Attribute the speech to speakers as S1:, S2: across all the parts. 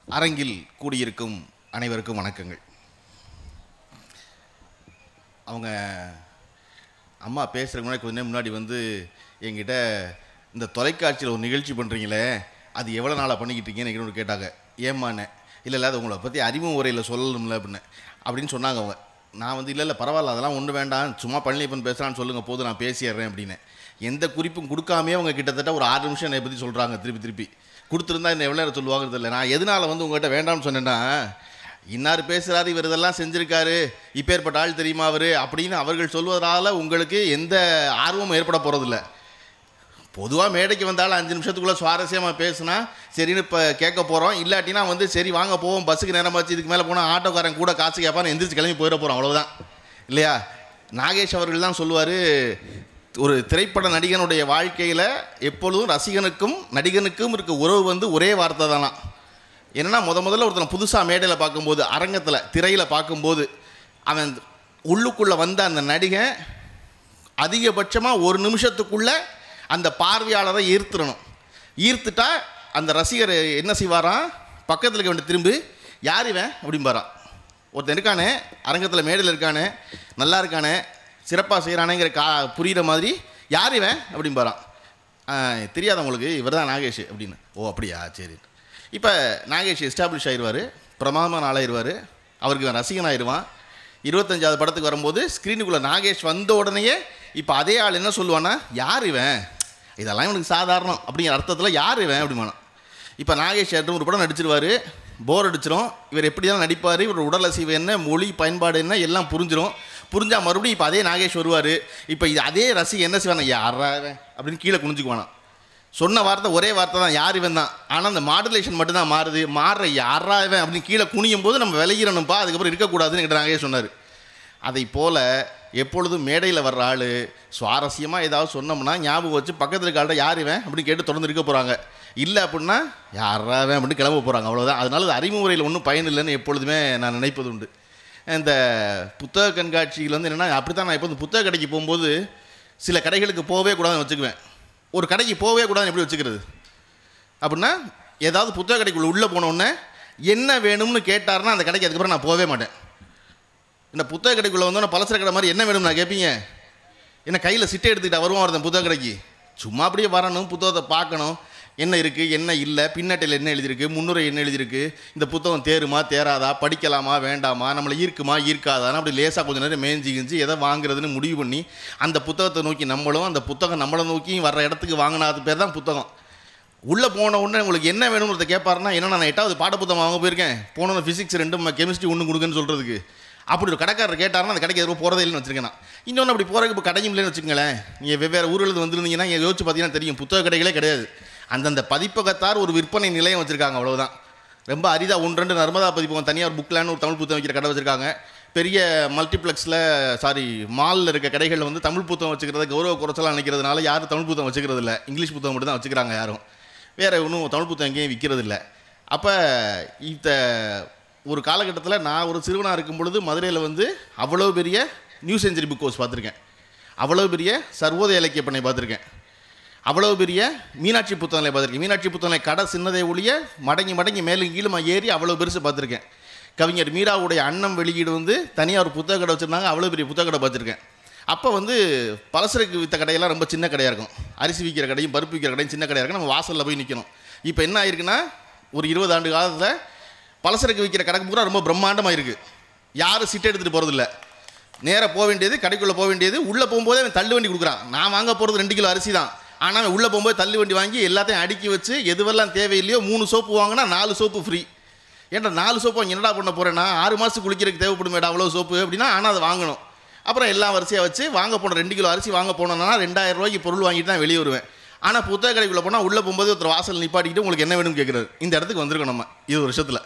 S1: அரங்கில் கூடியிருக்கும் அனைவருக்கும் வணக்கங்கள் அவங்க அம்மா பேசுகிறதுக்கு முன்னாடி கொஞ்ச நேரம் முன்னாடி வந்து என்கிட்ட இந்த தொலைக்காட்சியில் ஒரு நிகழ்ச்சி பண்ணுறீங்களே அது எவ்வளோ நாளாக பண்ணிக்கிட்டு இருக்கீங்கன்னு என்கிட்ட கேட்டாங்க ஏம்மாண்ணே இல்லை இல்லை அது உங்களை பற்றி அறிவு முறையில் சொல்லணும்ல அப்படின்னு அப்படின்னு சொன்னாங்க அவங்க நான் வந்து இல்லை இல்லை பரவாயில்ல அதெல்லாம் ஒன்றும் வேண்டாம் சும்மா பழனியப்பன் பேசுகிறான்னு சொல்லுங்கள் போது நான் பேசிடுறேன் அப்படின்னு எந்த குறிப்பும் கொடுக்காமே அவங்க கிட்டத்தட்ட ஒரு ஆறு நிமிஷம் என்னை பற்றி சொல்கிறாங்க திருப்பி திருப்பி கொடுத்துருந்தா என்ன எவ்வளோ நேரம் சொல்லுவாங்க தெரியல நான் எதனால் வந்து உங்கள்கிட்ட வேண்டாம்னு சொன்னேன்னா இன்னார் பேசுகிறாரு இவர் இதெல்லாம் செஞ்சுருக்காரு இப்பேற்பட்ட ஆள் தெரியுமா அவர் அப்படின்னு அவர்கள் சொல்வதால் உங்களுக்கு எந்த ஆர்வமும் ஏற்பட போகிறதில்ல பொதுவாக மேடைக்கு வந்தாலும் அஞ்சு நிமிஷத்துக்குள்ளே சுவாரஸ்யமாக பேசுனா சரின்னு இப்போ கேட்க போகிறோம் இல்லாட்டினா வந்து சரி வாங்க போவோம் பஸ்ஸுக்கு நேரமாச்சு இதுக்கு மேலே போனால் ஆட்டோக்காரன் கூட காசு கேட்பான்னு எந்திரிச்சு கிளம்பி போயிட போகிறோம் அவ்வளவுதான் இல்லையா நாகேஷ் அவர்கள் தான் சொல்லுவார் ஒரு திரைப்பட நடிகனுடைய வாழ்க்கையில் எப்பொழுதும் ரசிகனுக்கும் நடிகனுக்கும் இருக்க உறவு வந்து ஒரே வார்த்தை தானா என்னன்னா முத முதல்ல ஒருத்தனை புதுசாக மேடையில் பார்க்கும்போது அரங்கத்தில் திரையில் பார்க்கும்போது அவன் உள்ளுக்குள்ளே வந்த அந்த நடிகன் அதிகபட்சமாக ஒரு நிமிஷத்துக்குள்ளே அந்த பார்வையாளரை ஈர்த்துடணும் ஈர்த்துட்டா அந்த ரசிகர் என்ன செய்வாராம் பக்கத்தில் இருக்க வேண்டிய திரும்பி யார் இவன் அப்படிம்பாரான் ஒருத்தன் இருக்கானே அரங்கத்தில் மேடையில் இருக்கானே நல்லா இருக்கானே சிறப்பாக செய்கிறானேங்கிற கா புரிகிற மாதிரி யார் இவன் அப்படிம்பாரான் "ஆ, தெரியாத உங்களுக்கு இவர் தான் நாகேஷ் அப்படின்னு ஓ அப்படியா சரி இப்போ நாகேஷ் எஸ்டாப்ளிஷ் ஆயிடுவார் பிரமாதமான ஆளாயிருவார் அவருக்கு இவன் ரசிகன் ஆயிடுவான் இருபத்தஞ்சாவது படத்துக்கு வரும்போது ஸ்க்ரீனுக்குள்ளே நாகேஷ் வந்த உடனேயே இப்போ அதே ஆள் என்ன சொல்லுவான்னா யார் இவன் இதெல்லாம் இவனுக்கு சாதாரணம் அப்படிங்கிற அர்த்தத்தில் யார் இவன் அப்படிமானா இப்போ நாகேஷ் ரெண்டு ஒரு படம் நடிச்சிருவார் போர் அடிச்சிரும் இவர் எப்படி தான் நடிப்பார் இவர் உடல் அசைவு என்ன மொழி பயன்பாடு என்ன எல்லாம் புரிஞ்சிரும் புரிஞ்சா மறுபடியும் இப்போ அதே நாகேஷ் வருவார் இப்போ இது அதே ரசிகை என்ன செய்வானா யாரா இவன் அப்படின்னு கீழே குனிஞ்சுக்குவானா சொன்ன வார்த்தை ஒரே வார்த்தை தான் யார் இவன் தான் ஆனால் அந்த மாடுலேஷன் மட்டும்தான் மாறுது மாறுற யாரா இவன் அப்படின்னு கீழே குனியும் போது நம்ம விலகிடணும்ப்பா அதுக்கப்புறம் இருக்கக்கூடாதுன்னு என்கிட்ட நாகேஷ் சொன்னார் அதை போல் எப்பொழுதும் மேடையில் வர்ற ஆள் சுவாரஸ்யமாக ஏதாவது சொன்னோம்னா ஞாபகம் வச்சு பக்கத்தில் இருக்க ஆள்கிட்ட யார் இவன் அப்படின்னு கேட்டு தொடர்ந்து இருக்க போகிறாங்க இல்லை அப்படின்னா யாரா இவன் அப்படின்னு கிளம்ப போகிறாங்க அவ்வளோதான் அதனால அது அறிமுறையில் ஒன்றும் பயன் இல்லைன்னு எப்பொழுதுமே நான் நினைப்பது உண்டு இந்த புத்தக கண்காட்சியில் வந்து என்னென்னா அப்படி தான் நான் இப்போ இந்த புத்தக கடைக்கு போகும்போது சில கடைகளுக்கு போகவே கூடாதுன்னு வச்சுக்குவேன் ஒரு கடைக்கு போகவே கூடாதுன்னு எப்படி வச்சுக்கிறது அப்படின்னா ஏதாவது புத்தக கடைக்குள்ள உள்ளே போனோடனே என்ன வேணும்னு கேட்டாருன்னா அந்த கடைக்கு அதுக்கப்புறம் நான் போகவே மாட்டேன் இந்த புத்தக கடைக்குள்ளே வந்தோன்னே பலசர கடை மாதிரி என்ன வேணும் நான் கேட்பீங்க என்ன கையில் சிட்டை எடுத்துக்கிட்டா வருவான் ஒருத்தன் புத்தக கடைக்கு சும்மா அப்படியே வரணும் புத்தகத்தை பார்க்கணும் என்ன இருக்குது என்ன இல்லை பின்னட்டையில் என்ன எழுதியிருக்கு முன்னுரை என்ன எழுதியிருக்கு இந்த புத்தகம் தேருமா தேராதா படிக்கலாமா வேண்டாமா நம்மளை ஈர்க்குமா ஈர்க்காதான்னு அப்படி லேசாக கொஞ்சம் நேரம் மேய்ஞ்சி கிஞ்சி எதை வாங்குறதுன்னு முடிவு பண்ணி அந்த புத்தகத்தை நோக்கி நம்மளும் அந்த புத்தகம் நம்மளை நோக்கி வர்ற இடத்துக்கு வாங்கினாது பேர் தான் புத்தகம் உள்ளே போன உடனே உங்களுக்கு என்ன வேணும்னு கேட்பாருன்னா என்ன நான் எட்டாவது பாடப்புத்தகம் வாங்க போயிருக்கேன் போனோன்னு ஃபிசிக்ஸ் ரெண்டும் கெமிஸ்ட்ரி ஒன்று கொடுங்கன்னு சொல்கிறதுக்கு அப்படி ஒரு கடைக்காரர் கேட்டாருன்னா அந்த கடைக்கு எதுவும் போகிறதே இல்லைன்னு வச்சிருக்கேன் நான் இன்னொன்று அப்படி போகிறதுக்கு இப்போ கடையும் இல்லைன்னு வச்சுக்கங்களேன் நீங்கள் வெவ்வேறு ஊரில் வந்துருந்தீங்கன்னா நீங்கள் யோசிச்சு பார்த்தீங்கன்னா தெரியும் புத்தக கடைகளே கிடையாது அந்தந்த பதிப்பகத்தார் ஒரு விற்பனை நிலையம் வச்சுருக்காங்க அவ்வளவுதான் ரொம்ப அரிதாக ஒன்று ரெண்டு நர்மதா பதிப்பகம் தனியார் புக்லான்னு ஒரு தமிழ் புத்தகம் வைக்கிற கடை வச்சுருக்காங்க பெரிய மல்டிப்ளெக்ஸில் சாரி மாலில் இருக்க கடைகளில் வந்து தமிழ் புத்தகம் வச்சுக்கிறத கௌரவ குறைச்சலாக நினைக்கிறதுனால யாரும் தமிழ் புத்தகம் வச்சுக்கிறது இல்லை இங்கிலீஷ் புத்தகம் மட்டும் தான் வச்சுக்கிறாங்க யாரும் வேறு ஒன்றும் தமிழ் புத்தகம் எங்கேயும் விற்கிறது இல்லை அப்போ இந்த ஒரு காலகட்டத்தில் நான் ஒரு சிறுவனாக இருக்கும் பொழுது மதுரையில் வந்து அவ்வளோ பெரிய நியூ செஞ்சுரி புக் ஹவுஸ் பார்த்துருக்கேன் அவ்வளோ பெரிய சர்வோதய இலக்கிய பண்ணை பார்த்துருக்கேன் அவ்வளோ பெரிய மீனாட்சி புத்தகங்களை பார்த்துருக்கேன் மீனாட்சி புத்தகங்களை கடை சின்னதை ஒழிய மடங்கி மடங்கி மேலும் கீழுமா ஏறி அவ்வளோ பெருசு பார்த்துருக்கேன் கவிஞர் மீராவுடைய அன்னம் வெளியீடு வந்து தனியாக ஒரு புத்தக கடை வச்சுருந்தாங்க அவ்வளோ பெரிய புத்தக கடை பார்த்துருக்கேன் அப்போ வந்து பலசரக்கு வித்த கடையெல்லாம் ரொம்ப சின்ன கடையாக இருக்கும் அரிசி விற்கிற கடையும் பருப்பு விற்கிற கடையும் சின்ன கடையாக இருக்கும் நம்ம வாசலில் போய் நிற்கணும் இப்போ என்ன ஆயிருக்குன்னா ஒரு இருபது ஆண்டு காலத்தில் பலசரக்கு விற்கிற கடைக்கு பூரா ரொம்ப பிரம்மாண்டமாக இருக்குது யாரும் சிட்டை எடுத்துகிட்டு போகிறதில்ல நேராக போக வேண்டியது கடைக்குள்ளே போக வேண்டியது உள்ளே போகும்போதே அவன் தள்ளு வண்டி கொடுக்குறான் நான் வாங்க போகிறது ரெண்டு கிலோ அரிசி தான் ஆனால் அவன் உள்ளே போகும்போது தள்ளு வண்டி வாங்கி எல்லாத்தையும் அடுக்கி வச்சு எதுவெல்லாம் தேவையில்லையோ மூணு சோப்பு வாங்கினா நாலு சோப்பு ஃப்ரீ ஏன்டா நாலு சோப்பு வாங்கி என்னடா பண்ண போகிறேன்னா ஆறு மாதத்துக்கு குளிக்கிறதுக்கு தேவைப்படுமேடா அவ்வளோ சோப்பு அப்படின்னா ஆனால் அதை வாங்கணும் அப்புறம் எல்லாம் வரிசையாக வச்சு வாங்க போன ரெண்டு கிலோ அரிசி வாங்க போனோம்னா ரெண்டாயிரம் ரூபாய்க்கு பொருள் வாங்கிட்டு தான் வெளியே வருவேன் ஆனால் புத்தக கடைக்குள்ளே போனால் உள்ளே போகும்போது ஒருத்தர் வாசல் நிப்பாட்டிக்கிட்டு உங்களுக்கு என்ன வேணும்னு கேட்குறாரு இந்த இடத்துக்கு வந்திருக்கோம் நம்ம இது வருஷத்தில்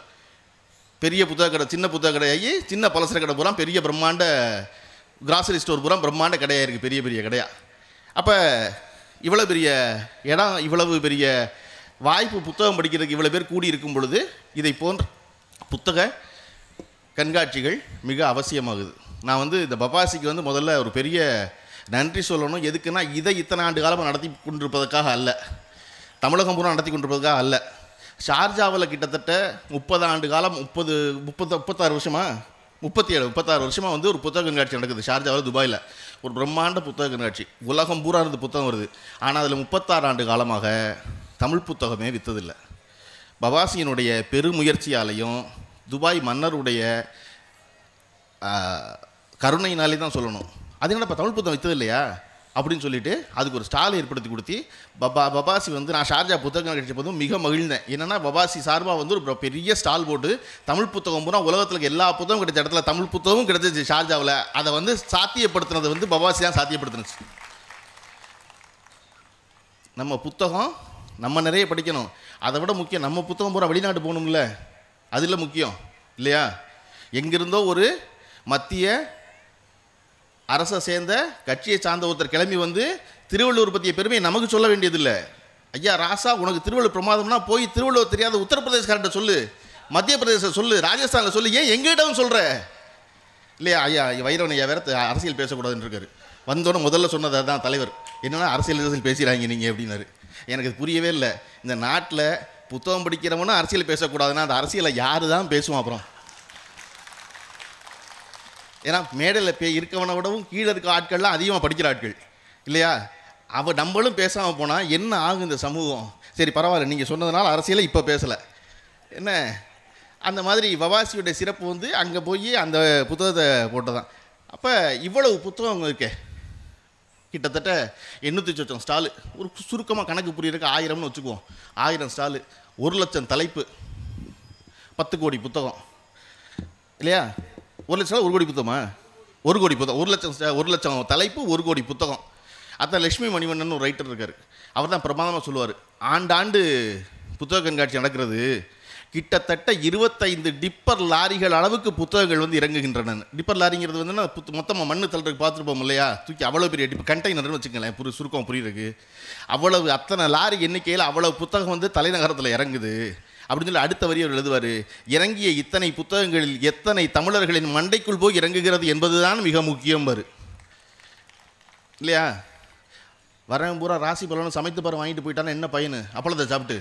S1: பெரிய புத்தக கடை சின்ன புத்தக கடையாகி சின்ன பலசர கடை பூரா பெரிய பிரம்மாண்ட கிராசரி ஸ்டோர் பூரா பிரம்மாண்ட கடையாக இருக்குது பெரிய பெரிய கடையா அப்போ இவ்வளோ பெரிய இடம் இவ்வளவு பெரிய வாய்ப்பு புத்தகம் படிக்கிறதுக்கு இவ்வளோ பேர் கூடி இருக்கும் பொழுது இதை போன்ற புத்தக கண்காட்சிகள் மிக அவசியமாகுது நான் வந்து இந்த பபாசிக்கு வந்து முதல்ல ஒரு பெரிய நன்றி சொல்லணும் எதுக்குன்னா இதை இத்தனை ஆண்டு காலமாக நடத்தி கொண்டிருப்பதற்காக அல்ல தமிழகம் பூரா நடத்தி கொண்டிருப்பதற்காக அல்ல ஷார்ஜாவில் கிட்டத்தட்ட முப்பது ஆண்டு காலம் முப்பது முப்பது முப்பத்தாறு வருஷமா முப்பத்தி ஏழு முப்பத்தாறு வருஷமாக வந்து ஒரு புத்தக கண்காட்சி நடக்குது ஷார்ஜாவில் துபாயில் ஒரு பிரம்மாண்ட புத்தக கண்காட்சி உலகம் பூரா இருந்து புத்தகம் வருது ஆனால் அதில் முப்பத்தாறு ஆண்டு காலமாக தமிழ் புத்தகமே விற்றதில்லை பவாசியினுடைய பெருமுயற்சியாலையும் துபாய் மன்னருடைய ஆஹ், கருணையினாலே தான் சொல்லணும் அது என்னடா தமிழ் புத்தகம் விற்றது இல்லையா அப்படின்னு சொல்லிட்டு அதுக்கு ஒரு ஸ்டால் ஏற்படுத்தி கொடுத்து பபா பபாசி வந்து நான் ஷார்ஜா புத்தகம் கிடைச்ச போதும் மிக மகிழ்ந்தேன் என்னன்னா பபாசி சார்பாக வந்து ஒரு பெரிய ஸ்டால் போட்டு தமிழ் புத்தகம் பூரா உலகத்தில் இருக்க எல்லா புத்தகம் கிடைச்ச இடத்துல தமிழ் புத்தகமும் கிடைச்சிச்சு ஷார்ஜாவில் அதை வந்து சாத்தியப்படுத்தினது வந்து பபாசி தான் சாத்தியப்படுத்தினுச்சு நம்ம புத்தகம் நம்ம நிறைய படிக்கணும் அதை விட முக்கியம் நம்ம புத்தகம் பூரா வெளிநாட்டு போகணும்ல அதில் முக்கியம் இல்லையா எங்கிருந்தோ ஒரு மத்திய அரசை சேர்ந்த கட்சியை சார்ந்த ஒருத்தர் கிளம்பி வந்து திருவள்ளுவர் பற்றிய பெருமையை நமக்கு சொல்ல வேண்டியதில்லை ஐயா ராசா உனக்கு திருவள்ளுவர் பிரமாதம்னா போய் திருவள்ளுவர் தெரியாத உத்தரப்பிரதேசக்கார்ட்ட சொல்லு மத்திய பிரதேச சொல்லு ராஜஸ்தானில் சொல்லு ஏன் எங்கிட்டவும் சொல்கிற இல்லையா ஐயா வைரவன் ஐயா வேற த- அரசியல் பேசக்கூடாதுன்னு இருக்காரு வந்தோடனே முதல்ல சொன்னது அதான் தலைவர் என்னன்னா அரசியல் அரசியல் பேசுகிறாங்க நீங்கள் அப்படின்னாரு எனக்கு இது புரியவே இல்லை இந்த நாட்டில் புத்தகம் படிக்கிறவனும் அரசியல் பேசக்கூடாதுன்னா அந்த அரசியலை யாரு தான் பேசுவான் அப்புறம் ஏன்னா மேடையில் பே இருக்கவனை விடவும் கீழே இருக்க ஆட்கள்லாம் அதிகமாக படிக்கிற ஆட்கள் இல்லையா அவ நம்மளும் பேசாமல் போனால் என்ன ஆகும் இந்த சமூகம் சரி பரவாயில்ல நீங்கள் சொன்னதுனால அரசியலை இப்போ பேசலை என்ன அந்த மாதிரி வவாசியுடைய சிறப்பு வந்து அங்கே போய் அந்த புத்தகத்தை போட்டதான் அப்போ இவ்வளவு புத்தகம் இருக்கே கிட்டத்தட்ட எண்ணூற்றி சொச்சம் ஸ்டாலு ஒரு சுருக்கமாக கணக்கு புரியறதுக்கு ஆயிரம்னு வச்சுக்குவோம் ஆயிரம் ஸ்டாலு ஒரு லட்சம் தலைப்பு பத்து கோடி புத்தகம் இல்லையா ஒரு லட்சம் ஒரு கோடி புத்தகமா ஒரு கோடி புத்தகம் ஒரு லட்சம் ஸ்ட- ஒரு லட்சம் தலைப்பு ஒரு கோடி புத்தகம் அதான் லட்சுமி மணிவண்ணன் ஒரு ரைட்டர் இருக்கார் அவர் தான் பிரமாதமாக சொல்லுவார் ஆண்டாண்டு புத்தக கண்காட்சி நடக்கிறது கிட்டத்தட்ட இருபத்தைந்து டிப்பர் லாரிகள் அளவுக்கு புத்தகங்கள் வந்து இறங்குகின்றன டிப்பர் லாரிங்கிறது வந்து புத்து மொத்தமாக மண்ணு தள்ளுறதுக்கு பார்த்துருப்போம் இல்லையா தூக்கி அவ்வளோ பெரிய டிப் கண்டெய்னர்னு வச்சுக்கங்களேன் புரி சுருக்கம் புரியுறதுக்கு அவ்வளவு அத்தனை லாரி எண்ணிக்கையில் அவ்வளவு புத்தகம் வந்து தலைநகரத்தில் இறங்குது அப்படின்னு சொல்லி அடுத்த வரி அவர் எழுதுவார் இறங்கிய இத்தனை புத்தகங்களில் எத்தனை தமிழர்களின் மண்டைக்குள் போய் இறங்குகிறது என்பதுதான் மிக முக்கியம் பாரு இல்லையா வரவன் பூரா ராசி பலனும் சமைத்து பாரு வாங்கிட்டு போயிட்டானா என்ன பையனு அப்பளத்தை சாப்பிட்டு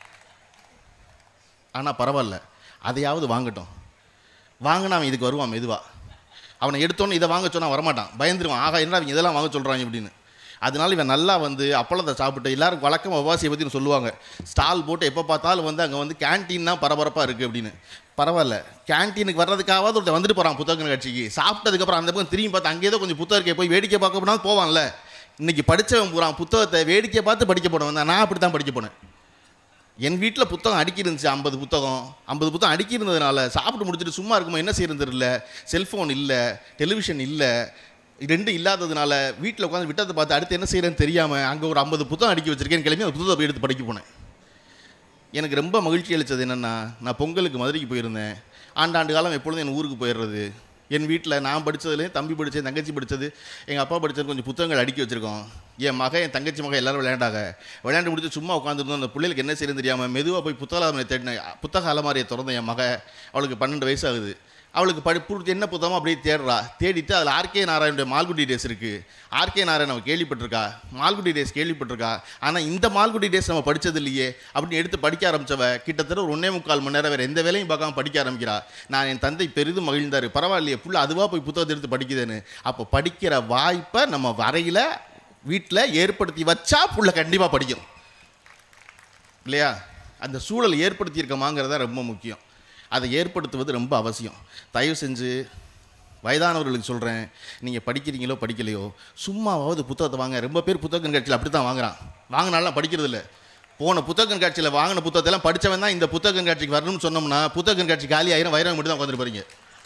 S1: ஆனால் பரவாயில்ல அதையாவது வாங்கட்டும் வாங்கினா அவன் இதுக்கு வருவான் மெதுவா அவனை எடுத்தோன்னு இதை வாங்க சொன்னா வரமாட்டான் பயந்துருவான் ஆகா என்ன அவங்க இதெல்லாம் வாங்க சொல்கிறாங்க இப்படின்னு அதனால இவன் நல்லா வந்து அப்பளத்தை சாப்பிட்டு எல்லாரும் வழக்கம் உபாசியை பற்றி சொல்லுவாங்க ஸ்டால் போட்டு எப்போ பார்த்தாலும் வந்து அங்கே வந்து கேன்டீன் தான் பரபரப்பாக இருக்குது அப்படின்னு பரவாயில்ல கேன்டீனுக்கு வர்றதுக்காவது ஒருத்தன் வந்துட்டு போகிறான் புத்தக கட்சிக்கு சாப்பிட்டதுக்கப்புறம் அந்த பக்கம் திரும்பி பார்த்து அங்கேயே கொஞ்சம் புத்தகம் இருக்கே போய் வேடிக்கை பார்க்க போனால் போவான்ல இன்னைக்கு படித்தவன் பூரா புத்தகத்தை வேடிக்கை பார்த்து படிக்க போனவன் தான் நான் அப்படி தான் படிக்க போனேன் என் வீட்டில் புத்தகம் அடுக்கி இருந்துச்சு ஐம்பது புத்தகம் ஐம்பது புத்தகம் அடுக்கி இருந்ததுனால சாப்பிட்டு முடிச்சுட்டு சும்மா இருக்குமா என்ன செய்யறது தெரியல செல்ஃபோன் இல்லை டெலிவிஷன் இல்லை ரெண்டும் இல்லாததுனால வீட்டில் உட்காந்து விட்டதை பார்த்து அடுத்து என்ன செய்யறேன்னு தெரியாமல் அங்கே ஒரு ஐம்பது புத்தகம் அடுக்கி வச்சிருக்கேன் கிளம்பி அந்த புத்தகத்தை போய் எடுத்து படிக்க போனேன் எனக்கு ரொம்ப மகிழ்ச்சி அளித்தது என்னென்னா நான் பொங்கலுக்கு மதுரைக்கு போயிருந்தேன் ஆண்டாண்டு காலம் எப்பொழுதும் என் ஊருக்கு போயிடுறது என் வீட்டில் நான் படித்ததுலேயும் தம்பி படித்தது தங்கச்சி படித்தது எங்கள் அப்பா படித்தது கொஞ்சம் புத்தகங்கள் அடுக்கி வச்சுருக்கோம் என் மகன் என் தங்கச்சி மகன் எல்லாரும் விளையாண்டாங்க விளையாண்டு முடிச்சு சும்மா உட்காந்துருந்தோம் அந்த பிள்ளைகளுக்கு என்ன செய்யணும்னு தெரியாமல் மெதுவாக போய் புத்தக அலமாரியை தேடினேன் புத்தக அலமாரியை திறந்த என் மக அவளுக்கு பன்னெண்டு வயசு ஆகுது அவளுக்கு படி புடிச்ச என்ன புத்தகமோ அப்படியே தேடுறா தேடிட்டு அதில் ஆர்கே நாராயணுடைய மால்குடி டேஸ் இருக்குது ஆர்கே நாராயண் அவன் கேள்விப்பட்டிருக்கா மால்குடி டேஸ் கேள்விப்பட்டிருக்கா ஆனால் இந்த மால்குடி டேஸ் நம்ம படிச்சது இல்லையே அப்படின்னு எடுத்து படிக்க ஆரம்பிச்சவ கிட்டத்தட்ட ஒரு ஒன்றே முக்கால் மணி நேரம் வேறு எந்த வேலையும் பார்க்காம படிக்க ஆரம்பிக்கிறா நான் என் தந்தை பெரிதும் மகிழ்ந்தார் பரவாயில்லையே புள்ள அதுவாக போய் புத்தகத்தை எடுத்து படிக்குதுன்னு அப்போ படிக்கிற வாய்ப்பை நம்ம வரையில் வீட்டில் ஏற்படுத்தி வச்சா புள்ள கண்டிப்பாக படிக்கும் இல்லையா அந்த சூழல் ஏற்படுத்தியிருக்கமாங்கிறது ரொம்ப முக்கியம் அதை ஏற்படுத்துவது ரொம்ப அவசியம் தயவு செஞ்சு வயதானவர்களுக்கு சொல்கிறேன் நீங்கள் படிக்கிறீங்களோ படிக்கலையோ சும்மாவாவது புத்தகத்தை வாங்க ரொம்ப பேர் புத்தக கண்காட்சியில் அப்படி தான் வாங்குறான் வாங்கினாலாம் படிக்கிறது இல்லை போன புத்தக கண்காட்சியில் வாங்கின புத்தகத்தெல்லாம் படித்தவன் தான் இந்த புத்தக கண்காட்சிக்கு வரணும்னு சொன்னோம்னா புத்தக கண்காட்சி காலி ஆயிரம் வைரம் மட்டும் தான் உட்காந்துட்டு போறீங்க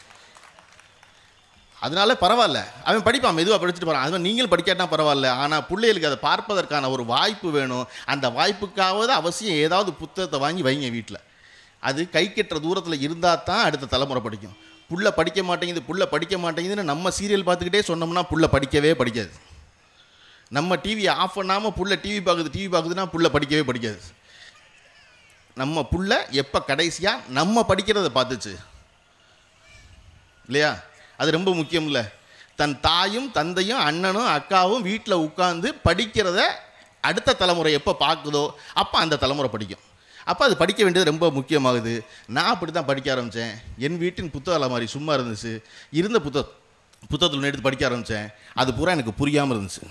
S1: அதனால பரவாயில்ல அவன் படிப்பான் மெதுவாக படிச்சுட்டு போகிறான் அதுவும் நீங்கள் படிக்காட்டா பரவாயில்ல ஆனால் பிள்ளைகளுக்கு அதை பார்ப்பதற்கான ஒரு வாய்ப்பு வேணும் அந்த வாய்ப்புக்காவது அவசியம் ஏதாவது புத்தகத்தை வாங்கி வைங்க வீட்டில் அது கை கெட்டுற தூரத்தில் இருந்தால் தான் அடுத்த தலைமுறை படிக்கும் புள்ள படிக்க மாட்டேங்குது புள்ள படிக்க மாட்டேங்குதுன்னு நம்ம சீரியல் பார்த்துக்கிட்டே சொன்னோம்னா புள்ள படிக்கவே படிக்காது நம்ம டிவியை ஆஃப் பண்ணாமல் புள்ள டிவி பார்க்குது டிவி பார்க்குதுன்னா புள்ள படிக்கவே படிக்காது நம்ம புள்ள எப்போ கடைசியாக நம்ம படிக்கிறத பார்த்துச்சு இல்லையா அது ரொம்ப முக்கியம் இல்லை தன் தாயும் தந்தையும் அண்ணனும் அக்காவும் வீட்டில் உட்காந்து படிக்கிறத அடுத்த தலைமுறை எப்போ பார்க்குதோ அப்போ அந்த தலைமுறை படிக்கும் அப்போ அது படிக்க வேண்டியது ரொம்ப முக்கியமாகுது நான் அப்படி தான் படிக்க ஆரம்பித்தேன் என் வீட்டின் புத்தக அலமாரி சும்மா இருந்துச்சு இருந்த புத்தக புத்தகத்தில் எடுத்து படிக்க ஆரம்பித்தேன் அது பூரா எனக்கு புரியாமல் இருந்துச்சு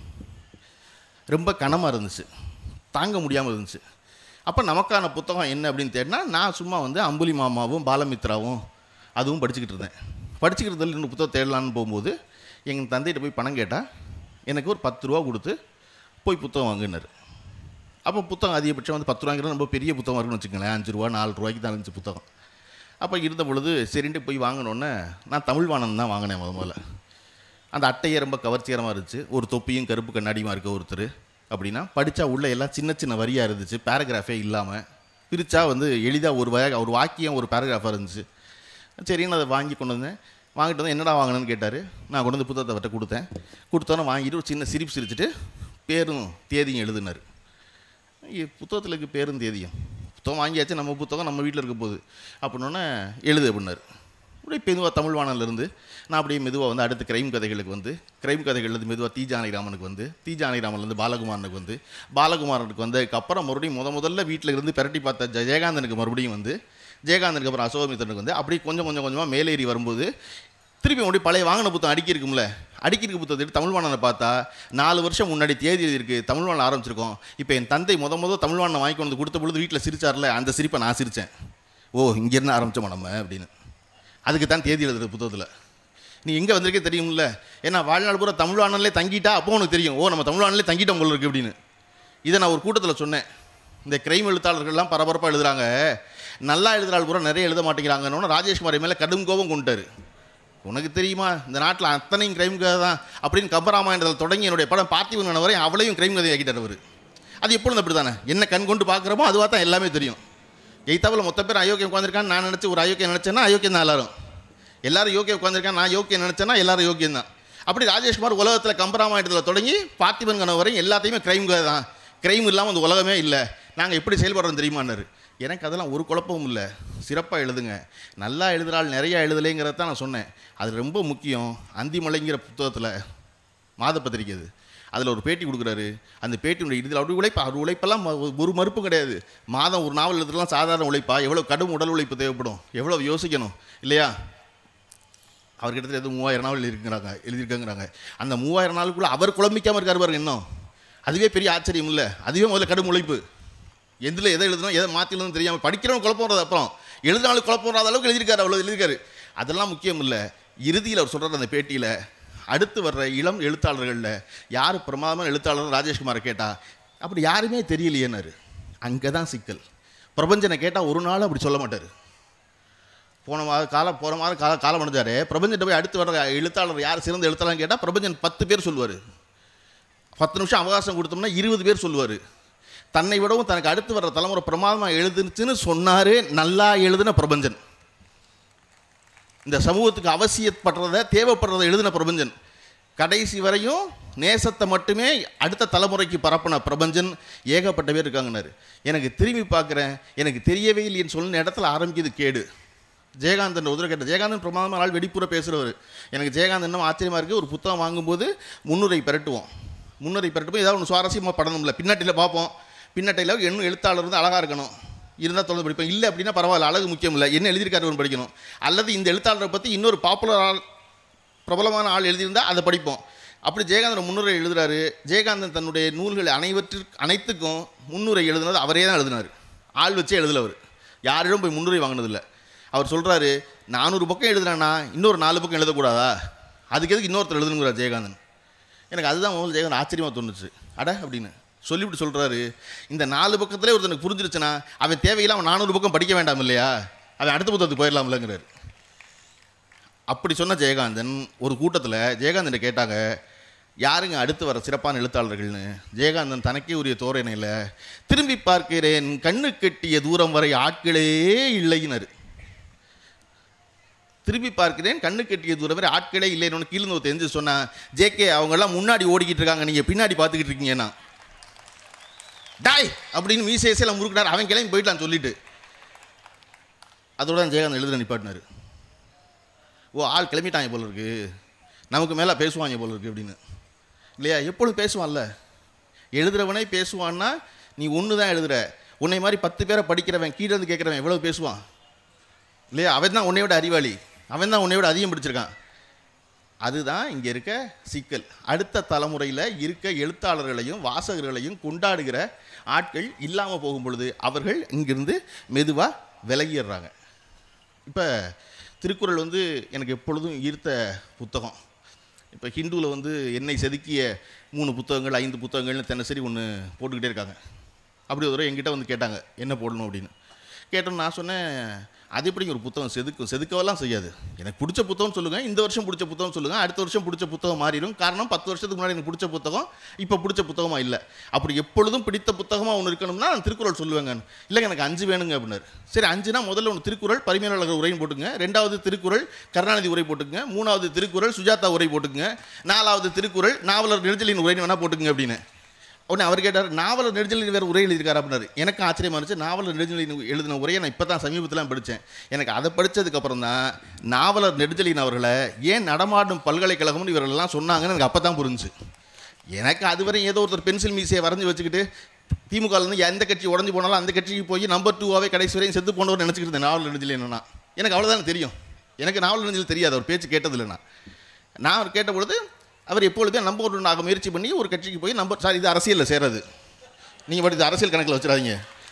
S1: ரொம்ப கனமாக இருந்துச்சு தாங்க முடியாமல் இருந்துச்சு அப்போ நமக்கான புத்தகம் என்ன அப்படின்னு தேடினா நான் சும்மா வந்து அம்புலி மாமாவும் பாலமித்ராவும் அதுவும் படிச்சுக்கிட்டு இருந்தேன் படிச்சுக்கிறதுல இன்னும் புத்தகம் தேடலான்னு போகும்போது எங்கள் தந்தைகிட்ட போய் பணம் கேட்டால் எனக்கு ஒரு பத்து ரூபா கொடுத்து போய் புத்தகம் வாங்கினார் அப்போ புத்தகம் அதிகபட்சம் வந்து பத்து ரூபாங்கிறது ரொம்ப பெரிய புத்தகம் இருக்குன்னு வச்சுக்கோங்களேன் அஞ்சு ரூபா நாலு ரூபாய்க்கு தான் இருந்துச்சு புத்தகம் அப்போ இருந்த பொழுது சரின்ட்டு போய் வாங்கினோன்னே நான் தமிழ் வாணன் தான் வாங்கினேன் முத முதல்ல அந்த அட்டையே ரொம்ப கவர்ச்சிகரமாக இருந்துச்சு ஒரு தொப்பியும் கருப்பு கண்ணாடியுமா இருக்க ஒருத்தர் அப்படின்னா படித்தா உள்ள எல்லாம் சின்ன சின்ன வரியாக இருந்துச்சு பேராகிராஃபே இல்லாமல் பிரித்தா வந்து எளிதாக ஒரு வய ஒரு வாக்கியம் ஒரு பேராகிராஃபாக இருந்துச்சு சரின்னு அதை வாங்கி கொண்டு வந்தேன் வாங்கிட்டு வந்து என்னடா வாங்கினேன்னு கேட்டார் நான் கொண்டு வந்து புத்தகத்தை அவர்கிட்ட கொடுத்தேன் கொடுத்தோன்னே வாங்கிட்டு ஒரு சின்ன சிரிப்பு சிரிச்சுட்டு பேரும் தேதியும் எழுதினார் புத்தகத்தில் இருக்க பேரும் தேதியும் புத்தகம் வாங்கியாச்சு நம்ம புத்தகம் நம்ம வீட்டில் இருக்க போகுது அப்படின்னோடனே எழுது அப்படின்னாரு அப்படியே மெதுவாக தமிழ் வானல்லேருந்து நான் அப்படியே மெதுவாக வந்து அடுத்த கிரைம் கதைகளுக்கு வந்து கிரைம் கதைகள்லேருந்து மெதுவாக தி ஜானகிராமனுக்கு வந்து தி ஜானகிராமன்லேருந்து பாலகுமாரனுக்கு வந்து பாலகுமாரனுக்கு வந்ததுக்கப்புறம் மறுபடியும் முத முதல்ல வீட்டில் இருந்து பிரட்டி பார்த்த ஜெ- ஜெயகாந்தனுக்கு மறுபடியும் வந்து ஜெயகாந்தனுக்கு அப்புறம் அசோகமித்திரனுக்கு வந்து அப்படி கொஞ்சம் கொஞ்சம் கொஞ்சமாக மேலேறி வரும்போது திருப்பி மறுபடியும் பழைய வாங்கின புத்தகம் அடுக்கி இருக்கும்ல அடுக்கி இருக்க புத்தகத்தை எடுத்து தமிழ்வாணனை பார்த்தா நாலு வருஷம் முன்னாடி தேதி எழுதியிருக்கு தமிழ்வாணன் ஆரம்பிச்சிருக்கோம் இப்போ என் தந்தை முத முத தமிழ்வாணனை வாங்கி கொண்டு வந்து கொடுத்த பொழுது வீட்டில் சிரிச்சார்ல அந்த சிரிப்பை நான் சிரித்தேன் ஓ இங்கேருந்து ஆரம்பித்தோம் நம்ம அப்படின்னு அதுக்கு தான் தேதி எழுதுறது புத்தகத்தில் நீ எங்கே வந்திருக்கே தெரியும்ல ஏன்னா வாழ்நாள் பூரா தமிழ்வாணன்லே தங்கிட்டா அப்போ உனக்கு தெரியும் ஓ நம்ம தமிழ்வாணன்லே தங்கிட்டோம் போல இருக்கு அப்படின்னு இதை நான் ஒரு கூட்டத்தில் சொன்னேன் இந்த கிரைம் எழுத்தாளர்கள்லாம் பரபரப்பாக எழுதுறாங்க நல்லா எழுதுறாள் பூரா நிறைய எழுத மாட்டேங்கிறாங்கன்னு ராஜேஷ்குமார் மேலே கடும் கோபம் கொண்டுட்டாரு உனக்கு தெரியுமா இந்த நாட்டில் அத்தனையும் கிரைம் கதை தான் அப்படின்னு கம்பராமாயணத்தில் தொடங்கி என்னுடைய படம் பார்த்திபன் வரை அவளையும் கிரைம் கதை ஆக்கிட்டார் அவர் அது எப்பொழுதும் அப்படி தானே என்ன கண் கொண்டு பார்க்குறோமோ அதுவாக தான் எல்லாமே தெரியும் எய்த்தாவில் மொத்த பேர் அயோக்கியம் உட்காந்துருக்கான்னு நான் நினச்சி ஒரு அயோக்கியம் நினச்சேன்னா அயோக்கியம் தான் எல்லாரும் எல்லாரும் யோக்கியம் உட்காந்துருக்கான் நான் யோக்கியம் நினச்சேன்னா எல்லாரும் யோக்கியம் தான் அப்படி ராஜேஷ்குமார் உலகத்தில் கம்பராமாயணத்தில் தொடங்கி பார்த்திபன் கனவு வரை எல்லாத்தையுமே கிரைம் கதை தான் கிரைம் இல்லாமல் அந்த உலகமே இல்லை நாங்கள் எப்படி செயல்படுறோம் தெரியுமான்னாரு எனக்கு அதெல்லாம் ஒரு குழப்பமும் இல்லை சிறப்பாக எழுதுங்க நல்லா எழுதுறாள் நிறையா எழுதலைங்கிறத தான் நான் சொன்னேன் அது ரொம்ப முக்கியம் அந்திமலைங்கிற புத்தகத்தில் மாத பத்திரிக்கை அது அதில் ஒரு பேட்டி கொடுக்குறாரு அந்த பேட்டியுடைய இதில் அவருடைய உழைப்பு அவர் உழைப்பெல்லாம் ம- ஒரு மறுப்பும் கிடையாது மாதம் ஒரு நாவல் எழுதுறதுலாம் சாதாரண உழைப்பா எவ்வளோ கடும் உடல் உழைப்பு தேவைப்படும் எவ்வளோ யோசிக்கணும் இல்லையா அவர் கிட்டத்தட்ட எதுவும் மூவாயிரம் நாள் எழுதிருக்கிறாங்க எழுதியிருக்காங்கிறாங்க அந்த மூவாயிரம் நாளுக்குள்ளே அவர் குழம்பிக்காமல் இருக்கார் பாருங்க இன்னும் அதுவே பெரிய ஆச்சரியம் இல்லை அதுவே முதல்ல கடும் உழைப்பு எதில் எதை எழுதணும் எதை மாற்றி எழுதணும் தெரியாமல் படிக்கிறவன் குழப்பம் வர்றது அப்புறம் எழுதினாலும் குழப்பம் வராத அளவுக்கு எழுதியிருக்காரு அவ்வளோ எழுதியிருக்காரு அதெல்லாம் முக்கியம் இல்லை இறுதியில் அவர் சொல்கிறார் அந்த பேட்டியில் அடுத்து வர்ற இளம் எழுத்தாளர்களில் யார் பிரமாதமான எழுத்தாளர் ராஜேஷ்குமாரை கேட்டா அப்படி யாருமே தெரியலையேன்னாரு அங்கே தான் சிக்கல் பிரபஞ்சனை கேட்டால் ஒரு நாள் அப்படி சொல்ல மாட்டார் போன மாதம் காலம் போன மாதம் கால காலம் அடைஞ்சாரு பிரபஞ்சன் போய் அடுத்து வர எழுத்தாளர் யார் சிறந்த எழுத்தாளர்னு கேட்டால் பிரபஞ்சன் பத்து பேர் சொல்லுவார் பத்து நிமிஷம் அவகாசம் கொடுத்தோம்னா இருபது பேர் சொல்லுவார் தன்னை விடவும் தனக்கு அடுத்து வர்ற தலைமுறை பிரமாதமாக எழுதுனுச்சுன்னு சொன்னார் நல்லா எழுதின பிரபஞ்சன் இந்த சமூகத்துக்கு அவசியப்படுறத தேவைப்படுறத எழுதின பிரபஞ்சன் கடைசி வரையும் நேசத்தை மட்டுமே அடுத்த தலைமுறைக்கு பரப்பின பிரபஞ்சன் ஏகப்பட்ட பேர் இருக்காங்கன்னாரு எனக்கு திரும்பி பார்க்குறேன் எனக்கு தெரியவே இல்லைன்னு சொன்ன இடத்துல ஆரம்பிக்குது கேடு ஜெயகாந்தன் உதர கேட்ட ஜெயகாந்தன் பிரமாதமான ஆள் வெடிப்புற பேசுகிறவர் எனக்கு ஜெயகாந்தன் இன்னும் ஆச்சரியமாக இருக்குது ஒரு புத்தகம் வாங்கும்போது முன்னுரை பெரட்டுவோம் முன்னுரை பெரட்டும்போது ஏதாவது ஒன்று சுவாரஸ்யமாக படணும்ல பின்னட்டியில் பார்ப்போம் பின்னட்டையில் இன்னும் எழுத்தாளர் வந்து அழகாக இருக்கணும் இருந்தால் தொடர்ந்து படிப்பேன் இல்லை அப்படின்னா பரவாயில்ல அழகு முக்கியம் இல்லை என்ன எழுதியிருக்காரு ஒன்று படிக்கணும் அல்லது இந்த எழுத்தாளரை பற்றி இன்னொரு பாப்புலர் ஆள் பிரபலமான ஆள் எழுதியிருந்தால் அதை படிப்போம் அப்படி ஜெயகாந்தன் முன்னுரை எழுதுறாரு ஜெயகாந்தன் தன்னுடைய நூல்கள் அனைவற்றிற்கு அனைத்துக்கும் முன்னுரை எழுதுனது அவரே தான் எழுதினார் ஆள் வச்சே எழுதலவர் யாரிடம் போய் முன்னுரை வாங்கினதில்லை அவர் சொல்கிறாரு நானூறு பக்கம் எழுதுனானா இன்னொரு நாலு பக்கம் எழுதக்கூடாதா அதுக்கு எதுக்கு இன்னொருத்தர் எழுதணுங்கிறார் ஜெயகாந்தன் எனக்கு அதுதான் முதல்ல ஜெயகாந்தன் ஆச்சரியமாக தோணுச்சு அட அப்படின்னு சொல்லிவிட்டு சொல்கிறாரு இந்த நாலு பக்கத்திலே ஒருத்தனுக்கு புரிஞ்சிருச்சுன்னா அவன் தேவையில்லை அவன் நானூறு பக்கம் படிக்க வேண்டாம் இல்லையா அவன் அடுத்த புத்தகத்துக்கு போயிடலாம்லங்கிறார் அப்படி சொன்ன ஜெயகாந்தன் ஒரு கூட்டத்தில் ஜெயகாந்தன் கேட்டாங்க யாருங்க அடுத்து வர சிறப்பான எழுத்தாளர்கள்னு ஜெயகாந்தன் தனக்கே உரிய தோரணையில் திரும்பி பார்க்கிறேன் கண்ணு கெட்டிய தூரம் வரை ஆட்களே இல்லையினர் திரும்பி பார்க்கிறேன் கண்ணு கெட்டிய தூரம் வரை ஆட்களே இல்லைன்னு கீழே தெரிஞ்சு சொன்னா ஜேகே அவங்கெல்லாம் முன்னாடி ஓடிக்கிட்டு இருக்காங்க நீங்கள் பின்னாடி பார்த்துக்கிட்டு இருக்கீங்கன்னா டாய் அப்படின்னு மீசேசியில் முறுக்கினார் அவன் கிளம்பி போயிட்டான் சொல்லிட்டு அதோட தான் ஜெயகாந்தன் எழுதுற நிப்பாட்டினார் ஓ ஆள் கிளம்பிட்டாங்க போல இருக்கு நமக்கு மேலே பேசுவாங்க போல இருக்கு அப்படின்னு இல்லையா எப்பொழுதும் பேசுவான்ல எழுதுறவனே பேசுவான்னா நீ ஒன்று தான் எழுதுற உன்னை மாதிரி பத்து பேரை படிக்கிறவன் கீழே இருந்து கேட்குறவன் எவ்வளோ பேசுவான் இல்லையா அவன் தான் உன்னை விட அறிவாளி அவன் தான் உன்னை விட அதிகம் படிச்சிருக்கான் அதுதான் இங்கே இருக்க சிக்கல் அடுத்த தலைமுறையில் இருக்க எழுத்தாளர்களையும் வாசகர்களையும் கொண்டாடுகிற ஆட்கள் இல்லாமல் போகும் பொழுது அவர்கள் இங்கிருந்து மெதுவாக விலகிடுறாங்க இப்போ திருக்குறள் வந்து எனக்கு எப்பொழுதும் ஈர்த்த புத்தகம் இப்போ ஹிந்துவில் வந்து என்னை செதுக்கிய மூணு புத்தகங்கள் ஐந்து புத்தகங்கள்னு தினசரி ஒன்று போட்டுக்கிட்டே இருக்காங்க அப்படி ஒரு தடவை என்கிட்ட வந்து கேட்டாங்க என்ன போடணும் அப்படின்னு கேட்டோம் நான் சொன்னேன் அது எப்படிங்க ஒரு புத்தகம் செதுக்கும் செதுக்கவெல்லாம் செய்யாது எனக்கு பிடிச்ச புத்தகம் சொல்லுங்கள் இந்த வருஷம் பிடிச்ச புத்தகம் சொல்லுங்கள் அடுத்த வருஷம் பிடிச்ச புத்தகம் மாறிடும் காரணம் பத்து வருஷத்துக்கு முன்னாடி எனக்கு பிடிச்ச புத்தகம் இப்போ பிடிச்ச புத்தகமாக இல்லை அப்படி எப்பொழுதும் பிடித்த புத்தகமாக ஒன்று இருக்கணும்னா நான் திருக்குறள் சொல்லுவேங்க இல்லைங்க எனக்கு அஞ்சு வேணுங்க அப்படின்னாரு சரி அஞ்சுனா முதல்ல ஒன்று திருக்குறள் பரிமையாளர்கள் உரையும் போட்டுங்க ரெண்டாவது திருக்குறள் கருணாநிதி உரை போட்டுங்க மூணாவது திருக்குறள் சுஜாதா உரை போட்டுங்க நாலாவது திருக்குறள் நாவலர் நெடுஞ்சலின் உரைன்னு வேணால் போட்டுங்க அப்படின்னு உடனே அவர் கேட்டார் நாவலர் நெடுஞ்சலின் வேறு உரை எழுதியிருக்காரு அப்படின்னாரு எனக்கு ஆச்சரியமா இருந்துச்சு நாவலர் நெடுஞ்சலின் எழுதின உரையை நான் இப்போ தான் சமீபத்தில் படித்தேன் எனக்கு அதை படித்ததுக்கப்புறம் தான் நாவலர் நெடுஞ்சலின் அவர்களை ஏன் நடமாடும் பல்கலைக்கழகம்னு இவர்களெல்லாம் சொன்னாங்கன்னு எனக்கு அப்போ தான் புரிஞ்சு எனக்கு அதுவரை ஏதோ ஒருத்தர் பென்சில் மீசையை வரைஞ்சி வச்சுக்கிட்டு திமுகலேருந்து எந்த கட்சி உடஞ்சி போனாலும் அந்த கட்சிக்கு போய் நம்பர் டூவாகவே கடைசி வரையும் செத்து போனவர் நினச்சிக்கிட்டு இருந்தேன் நாவல் நெடுஞ்சலி என்னன்னா எனக்கு அவ்வளோதான் தெரியும் எனக்கு நாவல் நெடுஞ்சலி தெரியாது அவர் பேச்சு கேட்டதில்லை நான் நான் அவர் கேட்ட பொழுது அவர் எப்பொழுதுமே நம்பர் ஒன்று ஆக முயற்சி பண்ணி ஒரு கட்சிக்கு போய் நம்பர் சார் இது அரசியலில் சேராது நீங்கள் பட் இது அரசியல் கணக்கில் வச்சிடாதீங்க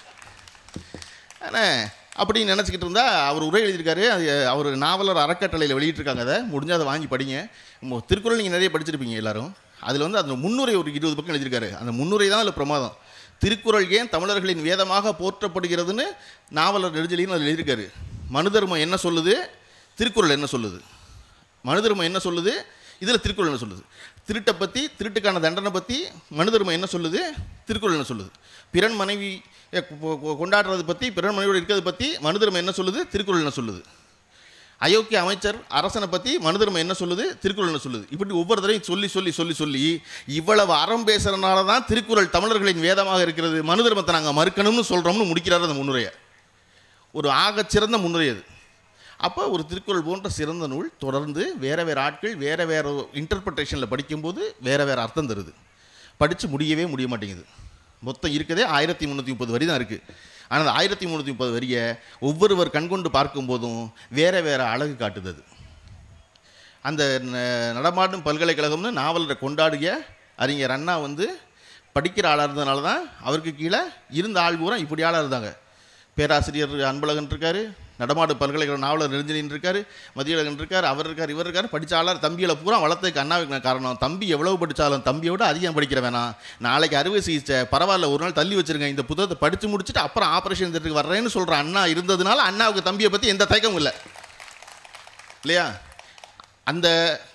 S1: ஆனால் அப்படி நினச்சிக்கிட்டு இருந்தா அவர் உரை எழுதியிருக்காரு அது அவர் நாவலர் அறக்கட்டளையில் வெளியிட்டிருக்காங்க அதை முடிஞ்சால் அதை வாங்கி படிங்க மு- திருக்குறள் நீங்கள் நிறைய படிச்சிருப்பீங்க எல்லாரும் அதில் வந்து அந்த முன்னுரை ஒரு இருபது பக்கம் எழுதியிருக்காரு அந்த முன்னுரை தான் அதில் பிரமாதம் திருக்குறள் ஏன் தமிழர்களின் வேதமாக போற்றப்படுகிறதுன்னு நாவலர் நெடுஞ்சலின்னு அதில் எழுதியிருக்காரு மனுதர்மம் என்ன சொல்லுது திருக்குறள் என்ன சொல்லுது மனுதர்மம் என்ன சொல்லுது இதில் திருக்குறள் என்ன சொல்லுது திருட்டை பற்றி திருட்டுக்கான தண்டனை பற்றி மனுதர்மம் என்ன சொல்லுது திருக்குறள் என்ன சொல்லுது பிறன் மனைவி எ, கொ- கொ- கொண்டாடுறது பற்றி பிறன் மனைவியோடு இருக்கிறது பற்றி மனுதர்மம் என்ன சொல்லுது திருக்குறள் என்ன சொல்லுது அயோக்கிய அமைச்சர் அரசனை பற்றி மனுதர்மம் என்ன சொல்லுது திருக்குறள் என்ன சொல்லுது இப்படி ஒவ்வொரு தடவையும் சொல்லி சொல்லி சொல்லி சொல்லி இவ்வளவு அறம் பேசுறதுனால தான் திருக்குறள் தமிழர்களின் வேதமாக இருக்கிறது மனுதர்மத்தை நாங்கள் மறுக்கணும்னு சொல்கிறோம்னு முடிக்கிறார் அந்த முன்னுரையை ஒரு ஆகச்சிறந்த முன்னுரை அது அப்போ ஒரு திருக்குறள் போன்ற சிறந்த நூல் தொடர்ந்து வேற வேறு ஆட்கள் வேற வேற இன்டர்பிரிட்டேஷனில் படிக்கும்போது வேற வேற அர்த்தம் தருது படித்து முடியவே முடிய மாட்டேங்குது மொத்தம் இருக்கதே ஆயிரத்தி முந்நூற்றி முப்பது வரி தான் இருக்குது ஆனால் அந்த ஆயிரத்தி முந்நூற்றி முப்பது வரியை ஒவ்வொருவர் கண்கொண்டு பார்க்கும்போதும் வேற வேற அழகு காட்டுது அது அந்த ந- நடமாடும் பல்கலைக்கழகம்னு நாவலரை கொண்டாடிய அறிஞர் அண்ணா வந்து படிக்கிற ஆளாக இருந்ததுனால தான் அவருக்கு கீழே இருந்த ஆள் பூரா இப்படி ஆளாக இருந்தாங்க பேராசிரியர் அன்பழகன் இருக்காரு நடமாடும் பல்கலைக்கழக நாவலர் நெடுஞ்சலின் இருக்காரு மதியழகன் இருக்கார் அவர் இருக்கார் இவர் இருக்கார் படிச்ச ஆளார் தம்பிகளை பூரா வளர்த்ததுக்கு அண்ணாவுக்கு நான் காரணம் தம்பி எவ்வளவு படித்தாலும் தம்பியை விட அதிகம் படிக்கிற வேணாம் நாளைக்கு அறுவை சிகிச்சை பரவாயில்ல ஒரு நாள் தள்ளி வச்சிருங்க இந்த புத்தகத்தை படித்து முடிச்சுட்டு அப்புறம் ஆப்ரேஷன் தேட்டருக்கு வர்றேன்னு சொல்கிற அண்ணா இருந்ததுனால அண்ணாவுக்கு தம்பியை பற்றி எந்த தயக்கமும் இல்லை இல்லையா அந்த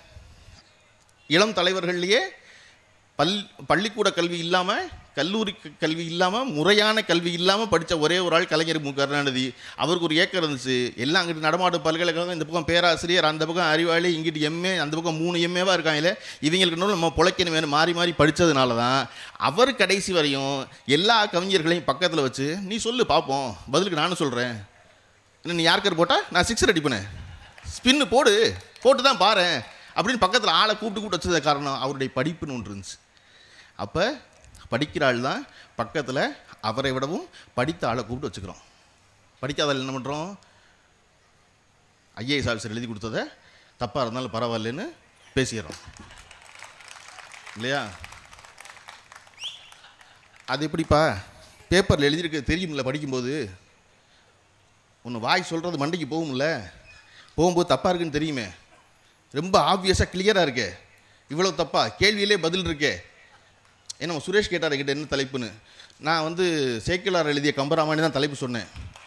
S1: இளம் தலைவர்கள்லேயே பல் பள்ளிக்கூட கல்வி இல்லாமல் கல்லூரி க- கல்வி இல்லாமல் முறையான கல்வி இல்லாமல் படித்த ஒரே ஒரு ஆள் கலைஞர் மு கருணாநிதி அவருக்கு ஒரு ஏக்கர் இருந்துச்சு எல்லாம் அங்கிட்டு நடமாடும் பல்கலைக்கழகம் இந்த பக்கம் பேராசிரியர் அந்த பக்கம் அறிவாளி இங்கிட்டு எம்ஏ அந்த பக்கம் மூணு எம்ஏவாக இருக்காங்களே இவங்களுக்கு இன்னும் நம்ம பொழைக்கணும் வேணும் மாறி மாறி படித்ததுனால தான் அவர் கடைசி வரையும் எல்லா கவிஞர்களையும் பக்கத்தில் வச்சு நீ சொல்லு பார்ப்போம் பதிலுக்கு நானும் சொல்கிறேன் என்ன நீ யார்கர் போட்டால் நான் சிக்ஸர் அடிப்பேனே ஸ்பின்னு போடு போட்டு தான் பாரேன் அப்படின்னு பக்கத்தில் ஆளை கூப்பிட்டு கூப்பிட்டு வச்சது காரணம் அவருடைய படிப்புன்னு ஒன்று இருந்துச்சு அப்போ படிக்கிற ஆள் தான் பக்கத்தில் அவரை விடவும் படித்த ஆளை கூப்பிட்டு வச்சுக்கிறோம் படிக்காத ஆள் என்ன பண்ணுறோம் ஐஏஎஸ் ஆஃபீஸர் எழுதி கொடுத்ததை தப்பாக இருந்தாலும் பரவாயில்லன்னு பேசிடுறோம் இல்லையா அது எப்படிப்பா பேப்பரில் எழுதியிருக்கு தெரியுமில்ல படிக்கும்போது ஒன்று வாய் சொல்கிறது மண்டைக்கு போகும்ல போகும்போது தப்பாக இருக்குன்னு தெரியுமே ரொம்ப ஆப்வியஸாக கிளியராக இருக்கே இவ்வளோ தப்பா கேள்வியிலே பதில் இருக்கே ஏன்னா நம்ம சுரேஷ் கேட்டார் என்கிட்ட என்ன தலைப்புன்னு நான் வந்து சேக்கிலார் எழுதிய கம்பராமாயணி தான் தலைப்பு சொன்னேன்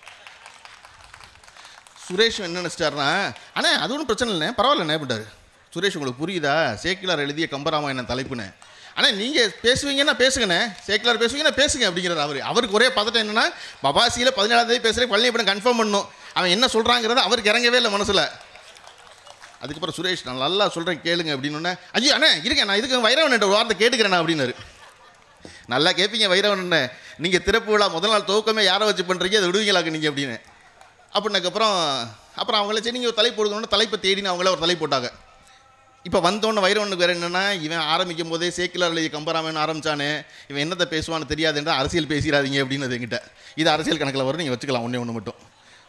S1: சுரேஷ் என்ன நினச்சிட்டாருன்னா அண்ணே அது ஒன்றும் பிரச்சனை இல்லைண்ணே பரவாயில்லண்ணே அப்படின்ட்டாரு சுரேஷ் உங்களுக்கு புரியுதா சேக்கிலார் எழுதிய கம்பராமாயணம் தலைப்புன்னு ஆனால் நீங்கள் பேசுவீங்கன்னா பேசுங்கண்ணே சேக்கிலார் பேசுவீங்கன்னா பேசுங்க அப்படிங்கிறார் அவர் அவருக்கு ஒரே பதட்டம் என்னன்னா பபாசியில் பதினேழாம் தேதி பேசுகிறேன் பழனியப்படம் கன்ஃபார்ம் பண்ணணும் அவன் என்ன சொல்கிறாங்கிறத அவருக்கு இறங்கவே இல்லை மனசில் அதுக்கப்புறம் சுரேஷ் நான் நல்லா சொல்கிறேன் கேளுங்க அப்படின்னு ஐயோ அண்ணே இருக்கேன் நான் இதுக்கு வைரவன் ஒரு வார்த்தை கேட்டுக்கிறேன் அப்படின்னாரு நல்லா கேட்பீங்க வைரவன் என்ன நீங்கள் திறப்பு விழா முதல் நாள் துவக்கமே யாரை வச்சு பண்ணுறீங்க அதை விடுவீங்களாக்கு நீங்கள் அப்படின்னு அப்படின்னதுக்கப்புறம் அப்புறம் அவங்கள சரி நீங்கள் ஒரு தலைப்பு போடுதோன்னு தலைப்பை தேடின்னு அவங்களே ஒரு தலை போட்டாங்க இப்போ வந்தோன்னு வைரவனுக்கு வேற என்னன்னா இவன் ஆரம்பிக்கும் போதே சேக்கிலார் எழுதிய கம்பராமன் ஆரம்பிச்சானே இவன் என்னத்தை பேசுவான்னு தெரியாது என்று அரசியல் பேசிடாதீங்க அப்படின்னு என்கிட்ட இது அரசியல் கணக்கில் வரும் நீங்கள் வச்சுக்கலாம் ஒன்றே ஒன்று மட்டும்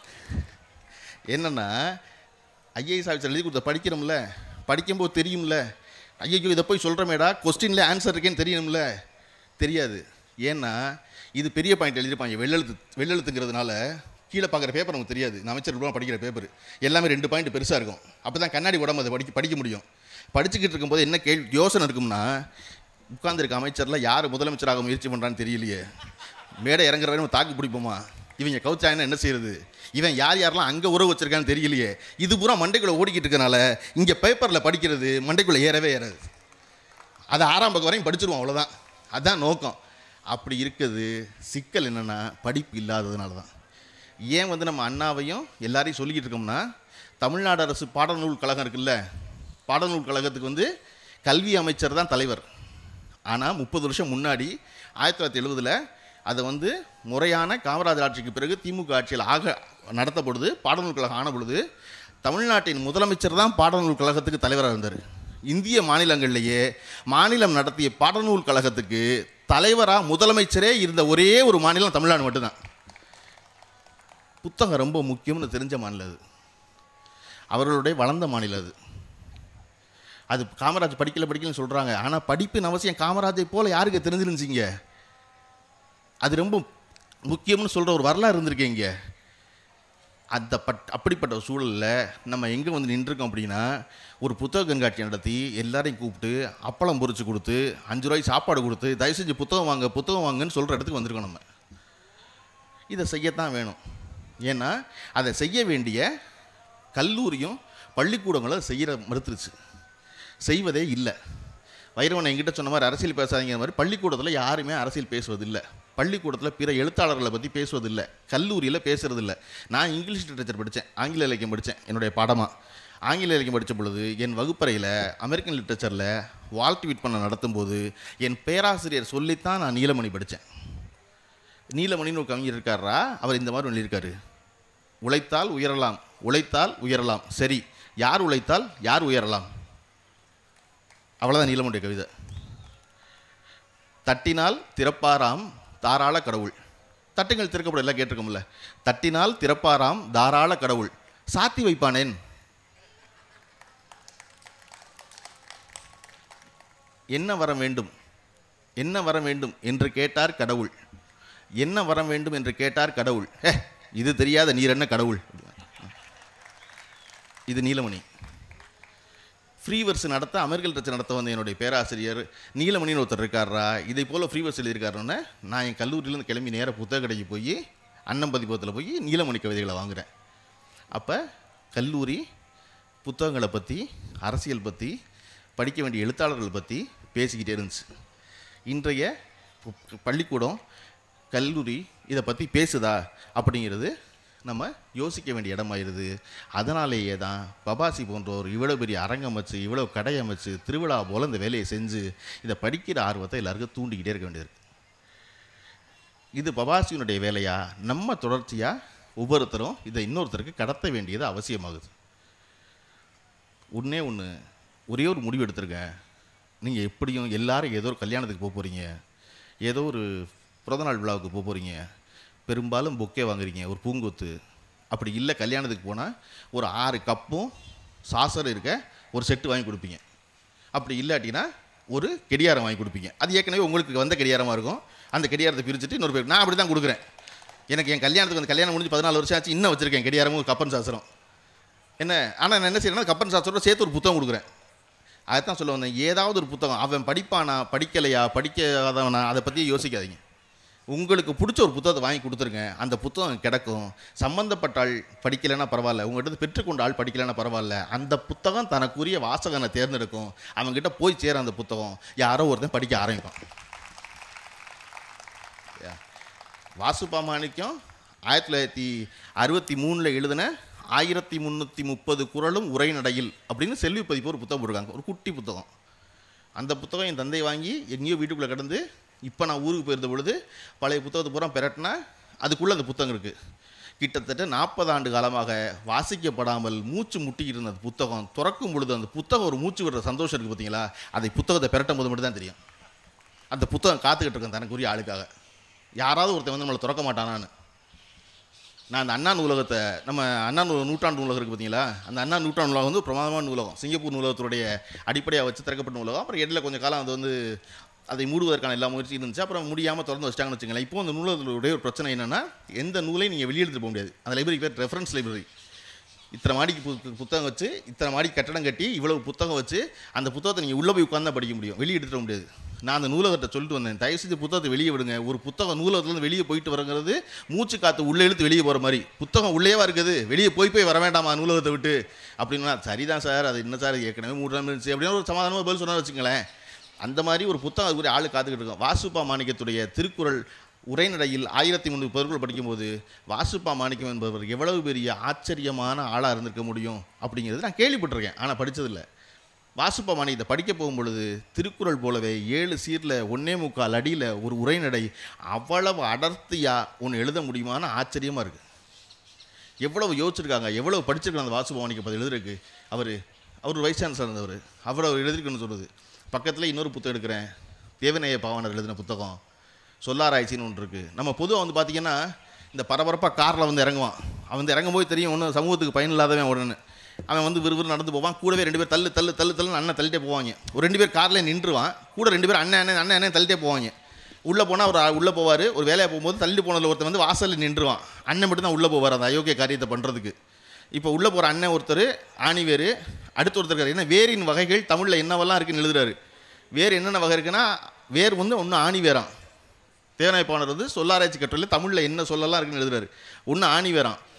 S1: என்னன்னா ஐஏஎஸ் ஆஃபீஸர் எழுதி கொடுத்த படிக்கிறோம்ல படிக்கும்போது தெரியும்ல ஐயோ இதை போய் சொல்கிறமேடா கொஸ்டின்ல ஆன்சர் இருக்கேன்னு தெரியணும்ல தெரியாது ஏன்னா இது பெரிய பாயிண்ட் எழுதியிருப்பாங்க வெள்ளெழுத்து வெள்ளெழுத்துங்கிறதுனால கீழே பார்க்குற பேப்பர் நமக்கு தெரியாது நான் அமைச்சர் ரூபா படிக்கிற பேப்பர் எல்லாமே ரெண்டு பாயிண்ட் பெருசாக இருக்கும் அப்போ தான் கண்ணாடி உடம்பு அதை படிக்க படிக்க முடியும் படிச்சுக்கிட்டு இருக்கும்போது என்ன கேள்வி யோசனை இருக்கும்னா உட்கார்ந்திருக்க அமைச்சரில் யார் முதலமைச்சராக முயற்சி பண்ணுறான்னு தெரியலையே மேடை இறங்குற வரை நம்ம தாக்கு பிடிப்போமா இவங்க கவுச்சாங்கன்னா என்ன செய்யறது இவன் யார் யாரெல்லாம் அங்கே உறவு வச்சிருக்கான்னு தெரியலையே இது பூரா மண்டைக்குள்ளே ஓடிக்கிட்டு இருக்கனால இங்கே பேப்பரில் படிக்கிறது மண்டைக்குள்ளே ஏறவே ஏறாது அதை ஆறாம் பக்கம் வரையும் படிச்சிருவோம் அவ்வளோதான் அதான் நோக்கம் அப்படி இருக்குது சிக்கல் என்னென்னா படிப்பு இல்லாததுனால தான் ஏன் வந்து நம்ம அண்ணாவையும் எல்லாரையும் சொல்லிக்கிட்டு இருக்கோம்னா தமிழ்நாடு அரசு பாடநூல் கழகம் இருக்குல்ல பாடநூல் கழகத்துக்கு வந்து கல்வி அமைச்சர் தான் தலைவர் ஆனால் முப்பது வருஷம் முன்னாடி ஆயிரத்தி தொள்ளாயிரத்தி எழுபதில் அதை வந்து முறையான காமராஜர் ஆட்சிக்கு பிறகு திமுக ஆட்சியில் ஆக நடத்தப்படுது பாடநூல் கழகம் ஆன பொழுது தமிழ்நாட்டின் முதலமைச்சர் தான் பாடநூல் கழகத்துக்கு தலைவராக இருந்தார் இந்திய மாநிலங்கள்லேயே மாநிலம் நடத்திய பாடநூல் கழகத்துக்கு தலைவராக முதலமைச்சரே இருந்த ஒரே ஒரு மாநிலம் தமிழ்நாடு மட்டும்தான் புத்தகம் ரொம்ப முக்கியம்னு தெரிஞ்ச மாநிலம் அது அவர்களுடைய வளர்ந்த மாநிலம் அது அது காமராஜ் படிக்கல படிக்கலன்னு சொல்கிறாங்க ஆனால் படிப்பின் அவசியம் காமராஜை போல யாருக்கு தெரிஞ்சிருந்துச்சிங்க அது ரொம்ப முக்கியம்னு சொல்கிற ஒரு வரலாறு இருந்திருக்கு இங்கே அந்த பட் அப்படிப்பட்ட ஒரு சூழலில் நம்ம எங்கே வந்து நின்றுருக்கோம் அப்படின்னா ஒரு புத்தக கண்காட்சி நடத்தி எல்லாரையும் கூப்பிட்டு அப்பளம் பொரிச்சு கொடுத்து அஞ்சு ரூபாய்க்கு சாப்பாடு கொடுத்து தயவு செஞ்சு புத்தகம் வாங்க புத்தகம் வாங்கன்னு சொல்கிற இடத்துக்கு வந்திருக்கோம் நம்ம இதை செய்யத்தான் வேணும் ஏன்னா அதை செய்ய வேண்டிய கல்லூரியும் பள்ளிக்கூடங்களும் அதை செய்கிற மறுத்துருச்சு செய்வதே இல்லை வைரவன் என்கிட்ட சொன்ன மாதிரி அரசியல் பேசாதீங்கிற மாதிரி பள்ளிக்கூடத்தில் யாருமே அரசியல் பேசுவதில்லை பள்ளிக்கூடத்தில் பிற எழுத்தாளர்களை பற்றி பேசுவதில்லை கல்லூரியில் பேசுறதில்ல நான் இங்கிலீஷ் லிட்டரேச்சர் படித்தேன் ஆங்கில இலக்கியம் படித்தேன் என்னுடைய பாடமாக ஆங்கில இலக்கியம் படித்த பொழுது என் வகுப்பறையில் அமெரிக்கன் லிட்ரேச்சரில் வாழ்த்து விற்பனை நடத்தும்போது என் பேராசிரியர் சொல்லித்தான் நான் நீலமணி படித்தேன் நீலமணின்னு ஒரு கவிஞர் இருக்காரா அவர் இந்த மாதிரி சொல்லியிருக்காரு உழைத்தால் உயரலாம் உழைத்தால் உயரலாம் சரி யார் உழைத்தால் யார் உயரலாம் அவ்வளோதான் நீலமணிய கவிதை தட்டினால் திறப்பாராம் தாராள கடவுள் தட்டுங்கள் திறக்கப்பட எல்லாம் கேட்டிருக்கோம்ல தட்டினால் திறப்பாராம் தாராள கடவுள் சாத்தி வைப்பானேன் என்ன வர வேண்டும் என்ன வர வேண்டும் என்று கேட்டார் கடவுள் என்ன வர வேண்டும் என்று கேட்டார் கடவுள் ஹே இது தெரியாத நீர் என்ன கடவுள் இது நீலமணி ஃப்ரீவர்ஸ் நடத்த அமெரிக்கல் டச் நடத்த வந்த என்னுடைய பேராசிரியர் நீலமணின்னு ஒருத்தர் இருக்காரா இதை போல் ஃப்ரீவர்ஸ் எழுதியிருக்காருன்னு நான் என் கல்லூரியிலேருந்து கிளம்பி நேராக புத்தக கடைக்கு போய் அன்னம் பதிப்பகத்தில் போய் நீலமணி கவிதைகளை வாங்குகிறேன் அப்போ கல்லூரி புத்தகங்களை பற்றி அரசியல் பற்றி படிக்க வேண்டிய எழுத்தாளர்கள் பற்றி பேசிக்கிட்டே இருந்துச்சு இன்றைய பு- பள்ளிக்கூடம் கல்லூரி இதை பற்றி பேசுதா அப்படிங்கிறது நம்ம யோசிக்க வேண்டிய இடமாயிருது அதனாலேயே தான் பபாசி போன்றோர் இவ்வளோ பெரிய அரங்கம் வச்சு இவ்வளோ கடை அமைச்சு திருவிழா போல் இந்த வேலையை செஞ்சு இதை படிக்கிற ஆர்வத்தை எல்லாருக்கும் தூண்டிக்கிட்டே இருக்க வேண்டியது இது பபாசியினுடைய வேலையா நம்ம தொடர்ச்சியாக ஒவ்வொருத்தரும் இதை இன்னொருத்தருக்கு கடத்த வேண்டியது அவசியமாகுது ஒன்றே ஒன்று ஒரே ஒரு முடிவு எடுத்திருக்கேன் நீங்கள் எப்படியும் எல்லாரும் ஏதோ ஒரு கல்யாணத்துக்கு போக போகிறீங்க ஏதோ ஒரு பிறந்தநாள் விழாவுக்கு போக போகிறீங்க பெரும்பாலும் பொக்கே வாங்குறீங்க ஒரு பூங்கொத்து அப்படி இல்லை கல்யாணத்துக்கு போனால் ஒரு ஆறு கப்பும் சாசர் இருக்க ஒரு செட்டு வாங்கி கொடுப்பீங்க அப்படி இல்லாட்டினா ஒரு கெடியாரம் வாங்கி கொடுப்பீங்க அது ஏற்கனவே உங்களுக்கு வந்த கெடியாரமாக இருக்கும் அந்த கெடியாரத்தை பிரிச்சுட்டு இன்னொரு பேர் நான் அப்படி தான் கொடுக்குறேன் எனக்கு என் கல்யாணத்துக்கு வந்து கல்யாணம் முடிஞ்சு பதினாலு வருஷம் ஆச்சு இன்னும் வச்சுருக்கேன் கெடியாரமும் கப்பன் சாசரம் என்ன ஆனால் நான் என்ன செய்யறேன்னா கப்பன் சாஸ்திரோட சேர்த்து ஒரு புத்தகம் கொடுக்குறேன் அதைத்தான் சொல்ல வந்தேன் ஏதாவது ஒரு புத்தகம் அவன் படிப்பானா படிக்கலையா படிக்காதவனா அதை பற்றி யோசிக்காதீங்க உங்களுக்கு பிடிச்ச ஒரு புத்தகத்தை வாங்கி கொடுத்துருங்க அந்த புத்தகம் கிடக்கும் சம்மந்தப்பட்ட ஆள் படிக்கலைன்னா பரவாயில்ல உங்கள்கிட்ட பெற்றுக்கொண்ட ஆள் படிக்கலைன்னா பரவாயில்ல அந்த புத்தகம் தனக்குரிய வாசகனை தேர்ந்தெடுக்கும் அவங்ககிட்ட போய் சேர அந்த புத்தகம் யாரோ ஒருத்தன் படிக்க ஆரம்பிப்பான் வாசுபா மாணிக்கம் ஆயிரத்தி தொள்ளாயிரத்தி அறுபத்தி மூணில் எழுதின ஆயிரத்தி முந்நூற்றி முப்பது குறளும் உரைநடையில் அப்படின்னு செல்வி பதிப்பு ஒரு புத்தகம் போட்டிருக்காங்க ஒரு குட்டி புத்தகம் அந்த புத்தகம் என் தந்தை வாங்கி எங்கேயோ வீட்டுக்குள்ளே கிடந்து இப்போ நான் ஊருக்கு போயிருந்த பொழுது பழைய புத்தகத்தை பூரா பெரட்டினா அதுக்குள்ளே அந்த புத்தகம் இருக்குது கிட்டத்தட்ட நாற்பது ஆண்டு காலமாக வாசிக்கப்படாமல் மூச்சு முட்டிக்கிட்டு இருந்த அந்த புத்தகம் திறக்கும் பொழுது அந்த புத்தகம் ஒரு மூச்சு விடுற சந்தோஷம் இருக்குது பார்த்தீங்களா அதை புத்தகத்தை பெரட்டும் போது மட்டும் தான் தெரியும் அந்த புத்தகம் காத்துக்கிட்டு இருக்கேன் தனக்குரிய ஆளுக்காக யாராவது ஒருத்தன் வந்து நம்மளை திறக்க மாட்டானான்னு நான் அந்த அண்ணா நூலகத்தை நம்ம அண்ணா நூ நூற்றாண்டு நூலகம் இருக்குது பார்த்தீங்களா அந்த அண்ணா நூற்றாண்டு நூலகம் வந்து பிரமாதமான நூலகம் சிங்கப்பூர் நூலகத்துடைய அடிப்படையாக வச்சு திறக்கப்பட்ட நூலகம் அப்புறம் இடையில கொஞ்சம் காலம் அது வந்து அதை மூடுவதற்கான எல்லா முயற்சியும் இருந்துச்சு அப்புறம் முடியாமல் திறந்து வச்சிட்டாங்கன்னு வச்சுங்களேன் இப்போ அந்த நூலகத்துடைய ஒரு பிரச்சனை என்னென்னா எந்த நூலையும் நீங்கள் வெளியெடுத்துட்டு போக முடியாது அந்த லைப்ரரி பேர் ரெஃபரன்ஸ் லைப்ரரி இத்தனை மாடிக்கு பு- புத்தகம் வச்சு இத்தனை மாடிக்கு கட்டடம் கட்டி இவ்வளவு புத்தகம் வச்சு அந்த புத்தகத்தை நீங்கள் உள்ளே போய் உட்காந்து தான் படிக்க முடியும் வெளியே எடுத்துட முடியாது நான் அந்த நூலகத்தை சொல்லிட்டு வந்தேன் தயவு செஞ்சு புத்தகத்தை வெளியே விடுங்க ஒரு புத்தகம் நூலகத்துலேருந்து வெளியே போயிட்டு வரங்கிறது மூச்சு காற்று உள்ளே இழுத்து வெளியே போகிற மாதிரி புத்தகம் உள்ளேவா இருக்குது வெளியே போய் போய் வர வேண்டாமா நூலகத்தை விட்டு அப்படின்னா சரிதான் சார் அது என்ன சார் ஏற்கனவே மூணு நாள் இருந்துச்சு அப்படின்னு ஒரு சமாதானமாக பதில் சொன்னா வச்சுங்களேன் அந்த மாதிரி ஒரு புத்தகம் அதுக்குரிய ஆள் காத்துக்கிட்டு இருக்கோம் வாசுப்பா மாணிக்கத்துடைய திருக்குறள் உரைநடையில் ஆயிரத்தி முந்நூறு பொருட்கள் படிக்கும்போது வாசுப்பா மாணிக்கம் என்பவர் எவ்வளவு பெரிய ஆச்சரியமான ஆளாக இருந்திருக்க முடியும் அப்படிங்கிறது நான் கேள்விப்பட்டிருக்கேன் ஆனால் படிச்சதில்ல வாசுப்பா மாணிக்கத்தை படிக்க போகும் பொழுது திருக்குறள் போலவே ஏழு சீரில் ஒன்னே முக்கால் அடியில் ஒரு உரைநடை அவ்வளவு அடர்த்தியாக ஒன்று எழுத முடியுமான்னு ஆச்சரியமாக இருக்குது எவ்வளவு யோசிச்சிருக்காங்க எவ்வளவு படிச்சிருக்காங்க அந்த வாசு பவனிக்கு பதில் எழுதுறதுக்கு அவர் அவர் வைஸ் சான்சலர் இருந்தவர் அவர் அவர் எழுதிருக்குன்னு சொல்லுது பக்கத்தில் இன்னொரு புத்தகம் எடுக்கிறேன் தேவநேய பாவனர் எழுதின புத்தகம் சொல்லாராய்ச்சின்னு ஒன்று இருக்குது நம்ம பொதுவாக வந்து பார்த்திங்கன்னா இந்த பரபரப்பாக காரில் வந்து இறங்குவான் அவன் வந்து இறங்கும் போது தெரியும் ஒன்றும் சமூகத்துக்கு பயன் இல்லாதவன் உடனே அவன் வந்து விறுவிறு நடந்து போவான் கூடவே ரெண்டு பேர் தள்ளு தள்ளு தள்ளு தள்ளுன்னு அண்ணன் தள்ளிட்டே போவாங்க ஒரு ரெண்டு பேர் காரில் நின்றுவான் கூட ரெண்டு பேர் அண்ணன் அண்ணன் அண்ணன் அண்ணன் தள்ளிட்டே போவாங்க உள்ளே போனால் அவர் உள்ளே போவார் ஒரு வேலையை போகும்போது தள்ளி போனதில் ஒருத்தன் வந்து வாசலில் நின்றுவான் அண்ணன் மட்டும் தான் உள்ளே போவார் அந்த அயோக்கிய காரியத்தை பண்ணுறதுக்கு இப்போ உள்ளே போகிற அண்ணன் ஒருத்தர் ஆணிவேர் அடுத்து ஒருத்தர் இருக்காரு ஏன்னா வேரின் வகைகள் தமிழில் என்னவெல்லாம் இருக்குன்னு எழுதுறாரு வேர் என்னென்ன வகை இருக்குன்னா வேர் வந்து ஒன்று ஆணி வேறாம் தேவநாயப்பாணர் வந்து சொல்லாராய்ச்சி கட்டுரையில் தமிழில் என்ன சொல்லலாம் இருக்குன்னு எழுதுறாரு ஒன்று ஆணி வேறாம்